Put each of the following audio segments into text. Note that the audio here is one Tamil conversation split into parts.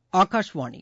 ஆகாஷ்வாணி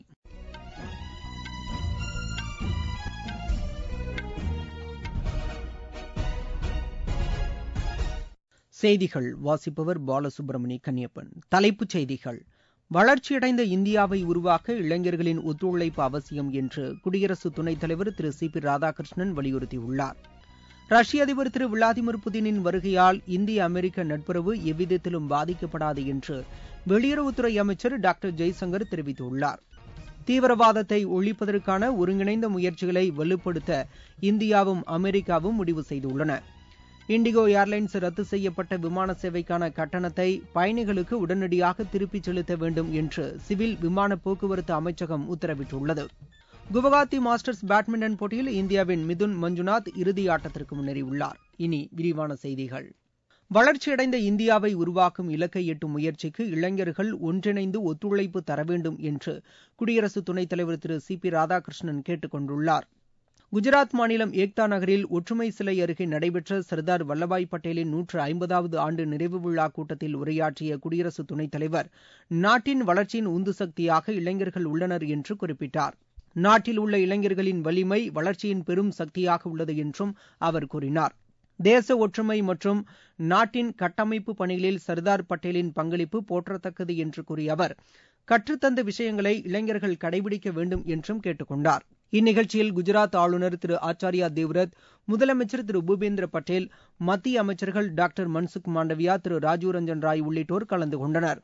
செய்திகள் வாசிப்பவர் பாலசுப்ரமணி கன்னியப்பன் தலைப்புச் செய்திகள் வளர்ச்சியடைந்த இந்தியாவை உருவாக்க இளைஞர்களின் ஒத்துழைப்பு அவசியம் என்று குடியரசு துணைத் தலைவர் திரு சி பி ராதாகிருஷ்ணன் வலியுறுத்தியுள்ளார் ரஷ்ய அதிபர் திரு விளாடிமிர் புதினின் வருகையால் இந்திய அமெரிக்க நட்புறவு எவ்விதத்திலும் பாதிக்கப்படாது என்று வெளியுறவுத்துறை அமைச்சர் டாக்டர் ஜெய்சங்கர் தெரிவித்துள்ளார் தீவிரவாதத்தை ஒழிப்பதற்கான ஒருங்கிணைந்த முயற்சிகளை வலுப்படுத்த இந்தியாவும் அமெரிக்காவும் முடிவு செய்துள்ளன இண்டிகோ ஏர்லைன்ஸ் ரத்து செய்யப்பட்ட விமான சேவைக்கான கட்டணத்தை பயணிகளுக்கு உடனடியாக திருப்பிச் செலுத்த வேண்டும் என்று சிவில் விமான போக்குவரத்து அமைச்சகம் உத்தரவிட்டுள்ளது குவஹாத்தி மாஸ்டர்ஸ் பேட்மிண்டன் போட்டியில் இந்தியாவின் மிதுன் மஞ்சுநாத் இறுதி ஆட்டத்திற்கு முன்னேறியுள்ளார் இனி விரிவான செய்திகள் வளர்ச்சியடைந்த இந்தியாவை உருவாக்கும் இலக்கை எட்டும் முயற்சிக்கு இளைஞர்கள் ஒன்றிணைந்து ஒத்துழைப்பு தர வேண்டும் என்று குடியரசு துணைத் தலைவர் திரு சி பி ராதாகிருஷ்ணன் கேட்டுக் கொண்டுள்ளார் குஜராத் மாநிலம் ஏக்தா நகரில் ஒற்றுமை சிலை அருகே நடைபெற்ற சர்தார் வல்லபாய் பட்டேலின் நூற்று ஐம்பதாவது ஆண்டு நிறைவு விழா கூட்டத்தில் உரையாற்றிய குடியரசு துணைத் தலைவர் நாட்டின் வளர்ச்சியின் உந்து சக்தியாக இளைஞர்கள் உள்ளனர் என்று குறிப்பிட்டார் நாட்டில் உள்ள இளைஞர்களின் வலிமை வளர்ச்சியின் பெரும் சக்தியாக உள்ளது என்றும் அவர் கூறினார் தேச ஒற்றுமை மற்றும் நாட்டின் கட்டமைப்பு பணிகளில் சர்தார் பட்டேலின் பங்களிப்பு போற்றத்தக்கது என்று கூறிய அவர் கற்றுத்தந்த விஷயங்களை இளைஞர்கள் கடைபிடிக்க வேண்டும் என்றும் கேட்டுக் கொண்டார் இந்நிகழ்ச்சியில் குஜராத் ஆளுநர் திரு ஆச்சாரியா தேவ்ரத் முதலமைச்சர் திரு பூபேந்திர பட்டேல் மத்திய அமைச்சர்கள் டாக்டர் மன்சுக் மாண்டவியா திரு ராஜீவ் ரஞ்சன் ராய் உள்ளிட்டோர் கலந்து கொண்டனர்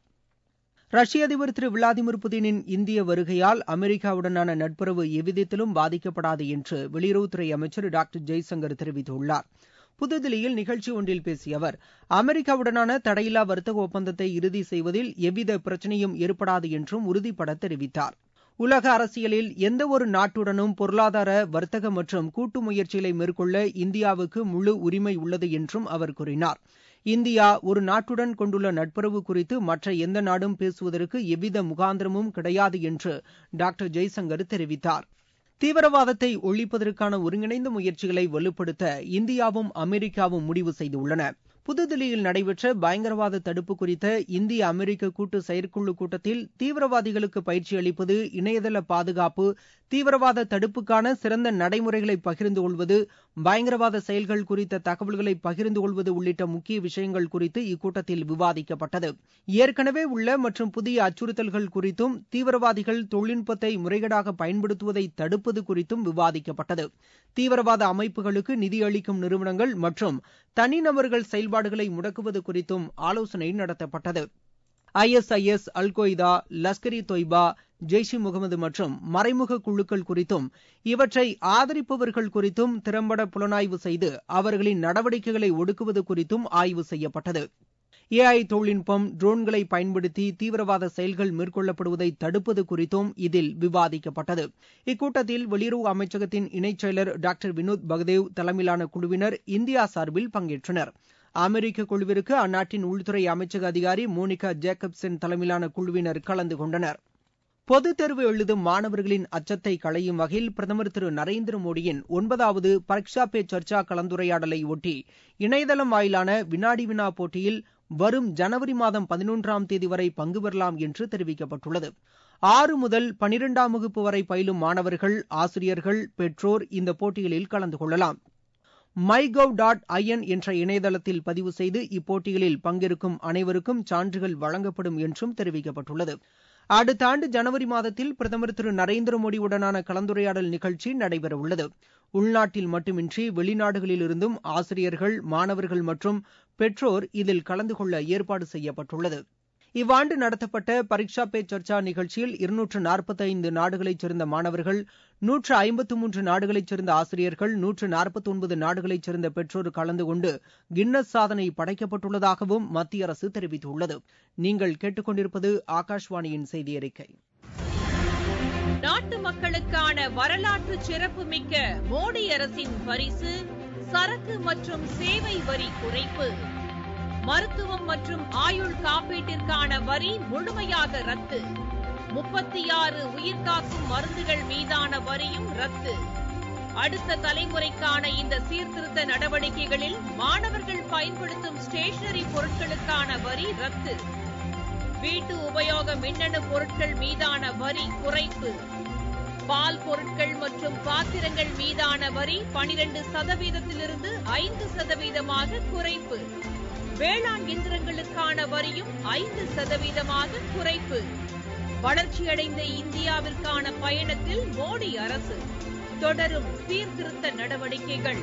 ரஷ்ய அதிபர் திரு விளாடிமிர் புதினின் இந்திய வருகையால் அமெரிக்காவுடனான நட்புறவு எவ்விதத்திலும் பாதிக்கப்படாது என்று வெளியுறவுத்துறை அமைச்சர் டாக்டர் ஜெய்சங்கர் தெரிவித்துள்ளார் புதுதில்லியில் நிகழ்ச்சி ஒன்றில் பேசிய அவர் அமெரிக்காவுடனான தடையில்லா வர்த்தக ஒப்பந்தத்தை இறுதி செய்வதில் எவ்வித பிரச்சனையும் ஏற்படாது என்றும் உறுதிபட தெரிவித்தார் உலக அரசியலில் எந்த ஒரு நாட்டுடனும் பொருளாதார வர்த்தக மற்றும் கூட்டு முயற்சிகளை மேற்கொள்ள இந்தியாவுக்கு முழு உரிமை உள்ளது என்றும் அவர் கூறினார் இந்தியா ஒரு நாட்டுடன் கொண்டுள்ள நட்புறவு குறித்து மற்ற எந்த நாடும் பேசுவதற்கு எவ்வித முகாந்திரமும் கிடையாது என்று டாக்டர் ஜெய்சங்கர் தெரிவித்தார் தீவிரவாதத்தை ஒழிப்பதற்கான ஒருங்கிணைந்த முயற்சிகளை வலுப்படுத்த இந்தியாவும் அமெரிக்காவும் முடிவு செய்துள்ளன புதுதில்லியில் நடைபெற்ற பயங்கரவாத தடுப்பு குறித்த இந்திய அமெரிக்க கூட்டு செயற்குழு கூட்டத்தில் தீவிரவாதிகளுக்கு பயிற்சி அளிப்பது இணையதள பாதுகாப்பு தீவிரவாத தடுப்புக்கான சிறந்த நடைமுறைகளை பகிர்ந்து கொள்வது பயங்கரவாத செயல்கள் குறித்த தகவல்களை பகிர்ந்து கொள்வது உள்ளிட்ட முக்கிய விஷயங்கள் குறித்து இக்கூட்டத்தில் விவாதிக்கப்பட்டது ஏற்கனவே உள்ள மற்றும் புதிய அச்சுறுத்தல்கள் குறித்தும் தீவிரவாதிகள் தொழில்நுட்பத்தை முறைகேடாக பயன்படுத்துவதை தடுப்பது குறித்தும் விவாதிக்கப்பட்டது தீவிரவாத அமைப்புகளுக்கு நிதியளிக்கும் நிறுவனங்கள் மற்றும் தனிநபர்கள் செயல்பாடுகளை முடக்குவது குறித்தும் ஆலோசனை நடத்தப்பட்டது ஐஎஸ்ஐஎஸ் அல்கொய்தா லஷ்கர் இ தொய்பா ஜெய்ஷ் இ முகமது மற்றும் மறைமுக குழுக்கள் குறித்தும் இவற்றை ஆதரிப்பவர்கள் குறித்தும் திறம்பட புலனாய்வு செய்து அவர்களின் நடவடிக்கைகளை ஒடுக்குவது குறித்தும் ஆய்வு செய்யப்பட்டது ஏஐ தொழில்நுட்பம் ட்ரோன்களை பயன்படுத்தி தீவிரவாத செயல்கள் மேற்கொள்ளப்படுவதை தடுப்பது குறித்தும் இதில் விவாதிக்கப்பட்டது இக்கூட்டத்தில் வெளியுறவு அமைச்சகத்தின் இணைச் செயலர் டாக்டர் வினோத் பகதேவ் தலைமையிலான குழுவினர் இந்தியா சார்பில் பங்கேற்றனர் அமெரிக்க குழுவிற்கு அந்நாட்டின் உள்துறை அமைச்சக அதிகாரி மோனிகா ஜேக்கப்சன் தலைமையிலான குழுவினர் கலந்து கொண்டனர் பொதுத் தேர்வு எழுதும் மாணவர்களின் அச்சத்தை களையும் வகையில் பிரதமர் திரு நரேந்திர மோடியின் ஒன்பதாவது பரீக்ஷா பே சர்ச்சா கலந்துரையாடலை ஒட்டி இணையதளம் வாயிலான வினாடி வினா போட்டியில் வரும் ஜனவரி மாதம் பதினொன்றாம் தேதி வரை பங்கு பெறலாம் என்று தெரிவிக்கப்பட்டுள்ளது ஆறு முதல் பனிரெண்டாம் வகுப்பு வரை பயிலும் மாணவர்கள் ஆசிரியர்கள் பெற்றோர் இந்த போட்டிகளில் கலந்து கொள்ளலாம் மை கவ் டாட் ஐஎன் என்ற இணையதளத்தில் பதிவு செய்து இப்போட்டிகளில் பங்கேற்கும் அனைவருக்கும் சான்றுகள் வழங்கப்படும் என்றும் தெரிவிக்கப்பட்டுள்ளது அடுத்த ஆண்டு ஜனவரி மாதத்தில் பிரதமர் திரு நரேந்திர மோடியுடனான கலந்துரையாடல் நிகழ்ச்சி நடைபெறவுள்ளது உள்நாட்டில் மட்டுமின்றி வெளிநாடுகளிலிருந்தும் ஆசிரியர்கள் மாணவர்கள் மற்றும் பெற்றோர் இதில் கலந்து கொள்ள ஏற்பாடு செய்யப்பட்டுள்ளது இவ்வாண்டு நடத்தப்பட்ட பரீட்சா பே சர்ச்சா நிகழ்ச்சியில் இருநூற்று நாற்பத்தைந்து நாடுகளைச் சேர்ந்த மாணவர்கள் நூற்று ஐம்பத்து மூன்று நாடுகளைச் சேர்ந்த ஆசிரியர்கள் நூற்று நாற்பத்தி ஒன்பது நாடுகளைச் சேர்ந்த பெற்றோர் கலந்து கொண்டு கின்னஸ் சாதனை படைக்கப்பட்டுள்ளதாகவும் மத்திய அரசு தெரிவித்துள்ளது நீங்கள் கேட்டுக்கொண்டிருப்பது ஆகாஷ்வாணியின் செய்தி அறிக்கை நாட்டு மக்களுக்கான வரலாற்று சிறப்புமிக்க மோடி அரசின் பரிசு சரக்கு மற்றும் சேவை வரி குறைப்பு மருத்துவம் மற்றும் ஆயுள் காப்பீட்டிற்கான வரி முழுமையாக ரத்து முப்பத்தி ஆறு உயிர்காக்கும் மருந்துகள் மீதான வரியும் ரத்து அடுத்த தலைமுறைக்கான இந்த சீர்திருத்த நடவடிக்கைகளில் மாணவர்கள் பயன்படுத்தும் ஸ்டேஷனரி பொருட்களுக்கான வரி ரத்து வீட்டு உபயோக மின்னணு பொருட்கள் மீதான வரி குறைப்பு பால் பொருட்கள் மற்றும் பாத்திரங்கள் மீதான வரி பனிரெண்டு சதவீதத்திலிருந்து ஐந்து சதவீதமாக குறைப்பு வேளாண் இயந்திரங்களுக்கான வரியும் ஐந்து சதவீதமாக குறைப்பு வளர்ச்சியடைந்த இந்தியாவிற்கான பயணத்தில் மோடி அரசு தொடரும் சீர்திருத்த நடவடிக்கைகள்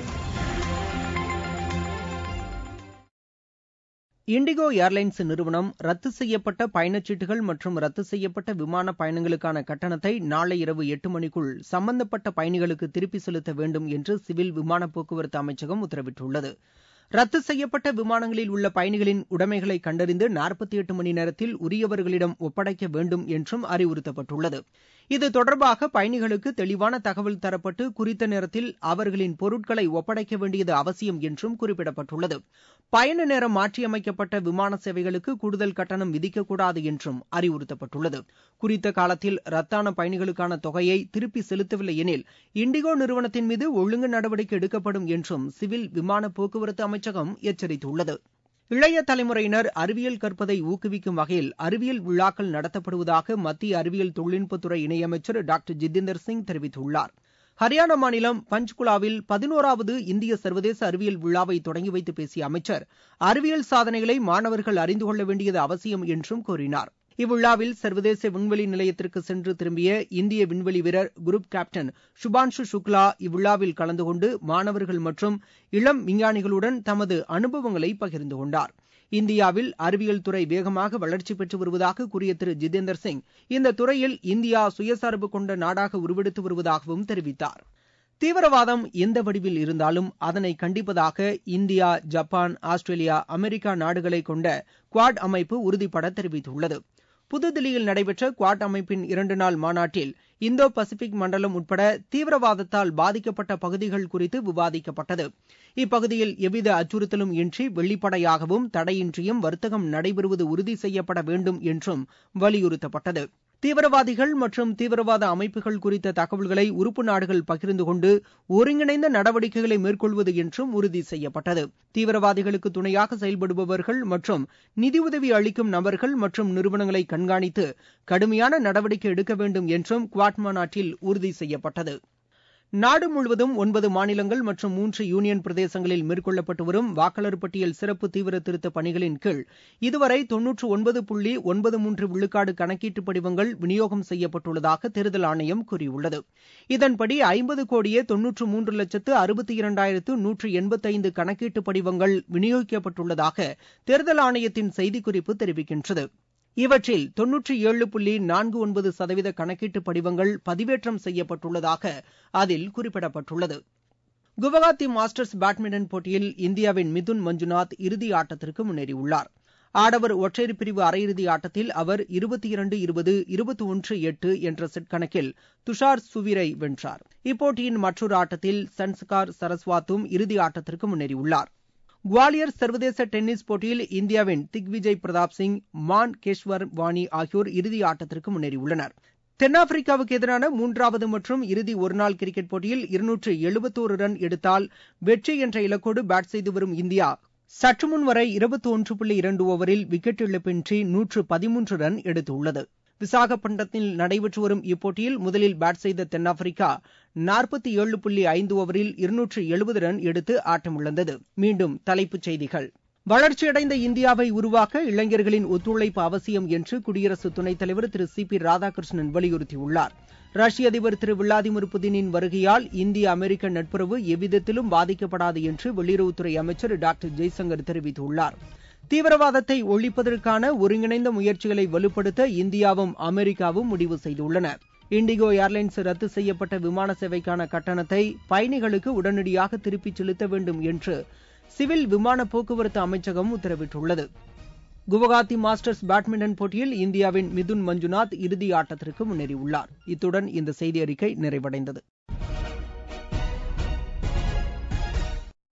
இண்டிகோ ஏர்லைன்ஸ் நிறுவனம் ரத்து செய்யப்பட்ட பயணச்சீட்டுகள் மற்றும் ரத்து செய்யப்பட்ட விமான பயணங்களுக்கான கட்டணத்தை நாளை இரவு எட்டு மணிக்குள் சம்பந்தப்பட்ட பயணிகளுக்கு திருப்பி செலுத்த வேண்டும் என்று சிவில் விமான போக்குவரத்து அமைச்சகம் உத்தரவிட்டுள்ளது ரத்து செய்யப்பட்ட விமானங்களில் உள்ள பயணிகளின் உடைமைகளை கண்டறிந்து நாற்பத்தி எட்டு மணி நேரத்தில் உரியவர்களிடம் ஒப்படைக்க வேண்டும் என்றும் அறிவுறுத்தப்பட்டுள்ளது இது தொடர்பாக பயணிகளுக்கு தெளிவான தகவல் தரப்பட்டு குறித்த நேரத்தில் அவர்களின் பொருட்களை ஒப்படைக்க வேண்டியது அவசியம் என்றும் குறிப்பிடப்பட்டுள்ளது பயண நேரம் மாற்றியமைக்கப்பட்ட விமான சேவைகளுக்கு கூடுதல் கட்டணம் விதிக்கக்கூடாது என்றும் அறிவுறுத்தப்பட்டுள்ளது குறித்த காலத்தில் ரத்தான பயணிகளுக்கான தொகையை திருப்பி செலுத்தவில்லை எனில் இண்டிகோ நிறுவனத்தின் மீது ஒழுங்கு நடவடிக்கை எடுக்கப்படும் என்றும் சிவில் விமான போக்குவரத்து அமைச்சகம் எச்சரித்துள்ளது இளைய தலைமுறையினர் அறிவியல் கற்பதை ஊக்குவிக்கும் வகையில் அறிவியல் விழாக்கள் நடத்தப்படுவதாக மத்திய அறிவியல் தொழில்நுட்பத்துறை இணையமைச்சர் டாக்டர் ஜிதேந்தர் சிங் தெரிவித்துள்ளார் ஹரியானா மாநிலம் பஞ்ச்குலாவில் பதினோராவது இந்திய சர்வதேச அறிவியல் விழாவை தொடங்கி வைத்து பேசிய அமைச்சர் அறிவியல் சாதனைகளை மாணவர்கள் அறிந்து கொள்ள வேண்டியது அவசியம் என்றும் கூறினார் இவ்விழாவில் சர்வதேச விண்வெளி நிலையத்திற்கு சென்று திரும்பிய இந்திய விண்வெளி வீரர் குரூப் கேப்டன் சுபான்ஷு சுக்லா இவ்விழாவில் கலந்து கொண்டு மாணவர்கள் மற்றும் இளம் விஞ்ஞானிகளுடன் தமது அனுபவங்களை பகிர்ந்து கொண்டார் இந்தியாவில் அறிவியல் துறை வேகமாக வளர்ச்சி பெற்று வருவதாக கூறிய திரு ஜிதேந்தர் சிங் இந்த துறையில் இந்தியா சுயசார்பு கொண்ட நாடாக உருவெடுத்து வருவதாகவும் தெரிவித்தார் தீவிரவாதம் எந்த வடிவில் இருந்தாலும் அதனை கண்டிப்பதாக இந்தியா ஜப்பான் ஆஸ்திரேலியா அமெரிக்கா நாடுகளை கொண்ட குவாட் அமைப்பு உறுதிபட தெரிவித்துள்ளது புதுதில்லியில் நடைபெற்ற குவாட் அமைப்பின் இரண்டு நாள் மாநாட்டில் இந்தோ பசிபிக் மண்டலம் உட்பட தீவிரவாதத்தால் பாதிக்கப்பட்ட பகுதிகள் குறித்து விவாதிக்கப்பட்டது இப்பகுதியில் எவ்வித அச்சுறுத்தலும் இன்றி வெளிப்படையாகவும் தடையின்றியும் வர்த்தகம் நடைபெறுவது உறுதி செய்யப்பட வேண்டும் என்றும் வலியுறுத்தப்பட்டது தீவிரவாதிகள் மற்றும் தீவிரவாத அமைப்புகள் குறித்த தகவல்களை உறுப்பு நாடுகள் பகிர்ந்து கொண்டு ஒருங்கிணைந்த நடவடிக்கைகளை மேற்கொள்வது என்றும் உறுதி செய்யப்பட்டது தீவிரவாதிகளுக்கு துணையாக செயல்படுபவர்கள் மற்றும் நிதியுதவி அளிக்கும் நபர்கள் மற்றும் நிறுவனங்களை கண்காணித்து கடுமையான நடவடிக்கை எடுக்க வேண்டும் என்றும் குவாட் மாநாட்டில் உறுதி செய்யப்பட்டது நாடு முழுவதும் ஒன்பது மாநிலங்கள் மற்றும் மூன்று யூனியன் பிரதேசங்களில் மேற்கொள்ளப்பட்டு வரும் வாக்காளர் பட்டியல் சிறப்பு தீவிர திருத்த பணிகளின் கீழ் இதுவரை தொன்னூற்று ஒன்பது புள்ளி ஒன்பது மூன்று விழுக்காடு கணக்கீட்டு படிவங்கள் விநியோகம் செய்யப்பட்டுள்ளதாக தேர்தல் ஆணையம் கூறியுள்ளது இதன்படி ஐம்பது கோடியே தொன்னூற்று மூன்று லட்சத்து அறுபத்தி இரண்டாயிரத்து நூற்று எண்பத்தைந்து கணக்கீட்டு படிவங்கள் விநியோகிக்கப்பட்டுள்ளதாக தேர்தல் ஆணையத்தின் செய்திக்குறிப்பு தெரிவிக்கின்றது இவற்றில் தொன்னூற்றி ஏழு புள்ளி நான்கு ஒன்பது சதவீத கணக்கீட்டு படிவங்கள் பதிவேற்றம் செய்யப்பட்டுள்ளதாக அதில் குறிப்பிடப்பட்டுள்ளது குவஹாத்தி மாஸ்டர்ஸ் பேட்மிண்டன் போட்டியில் இந்தியாவின் மிதுன் மஞ்சுநாத் இறுதி ஆட்டத்திற்கு முன்னேறியுள்ளார் ஆடவர் ஒற்றையர் பிரிவு அரையிறுதி ஆட்டத்தில் அவர் இருபத்தி இரண்டு இருபது இருபத்தி ஒன்று எட்டு என்ற செட் கணக்கில் துஷார் சுவீரை வென்றார் இப்போட்டியின் மற்றொரு ஆட்டத்தில் சன்ஸ்கார் சரஸ்வாத்தும் இறுதி ஆட்டத்திற்கு முன்னேறியுள்ளார் குவாலியர் சர்வதேச டென்னிஸ் போட்டியில் இந்தியாவின் திக்விஜய் பிரதாப் சிங் மான் கேஷ்வர் வாணி ஆகியோர் இறுதி ஆட்டத்திற்கு முன்னேறியுள்ளனர் தென்னாப்பிரிக்காவுக்கு எதிரான மூன்றாவது மற்றும் இறுதி ஒருநாள் கிரிக்கெட் போட்டியில் இருநூற்று எழுபத்தோரு ரன் எடுத்தால் வெற்றி என்ற இலக்கோடு பேட் செய்து வரும் இந்தியா சற்று முன் வரை இருபத்தி ஒன்று புள்ளி இரண்டு ஓவரில் விக்கெட் இழப்பின்றி நூற்று பதிமூன்று ரன் எடுத்துள்ளது விசாகப்பட்டினத்தில் நடைபெற்று வரும் இப்போட்டியில் முதலில் பேட் செய்த தென்னாப்பிரிக்கா நாற்பத்தி ஏழு புள்ளி ஐந்து ஓவரில் இருநூற்று எழுபது ரன் எடுத்து ஆட்டமிழந்தது மீண்டும் தலைப்புச் செய்திகள் வளர்ச்சியடைந்த இந்தியாவை உருவாக்க இளைஞர்களின் ஒத்துழைப்பு அவசியம் என்று குடியரசு துணைத் தலைவர் திரு சி பி ராதாகிருஷ்ணன் வலியுறுத்தியுள்ளார் ரஷ்ய அதிபர் திரு விளாடிமிர் புதினின் வருகையால் இந்திய அமெரிக்க நட்புறவு எவ்விதத்திலும் பாதிக்கப்படாது என்று வெளியுறவுத்துறை அமைச்சர் டாக்டர் ஜெய்சங்கர் தெரிவித்துள்ளார் தீவிரவாதத்தை ஒழிப்பதற்கான ஒருங்கிணைந்த முயற்சிகளை வலுப்படுத்த இந்தியாவும் அமெரிக்காவும் முடிவு செய்துள்ளன இண்டிகோ ஏர்லைன்ஸ் ரத்து செய்யப்பட்ட விமான சேவைக்கான கட்டணத்தை பயணிகளுக்கு உடனடியாக திருப்பிச் செலுத்த வேண்டும் என்று சிவில் விமான போக்குவரத்து அமைச்சகம் உத்தரவிட்டுள்ளது குவஹாத்தி மாஸ்டர்ஸ் பேட்மிண்டன் போட்டியில் இந்தியாவின் மிதுன் மஞ்சுநாத் இறுதி ஆட்டத்திற்கு முன்னேறியுள்ளார் இத்துடன் இந்த செய்தி அறிக்கை நிறைவடைந்தது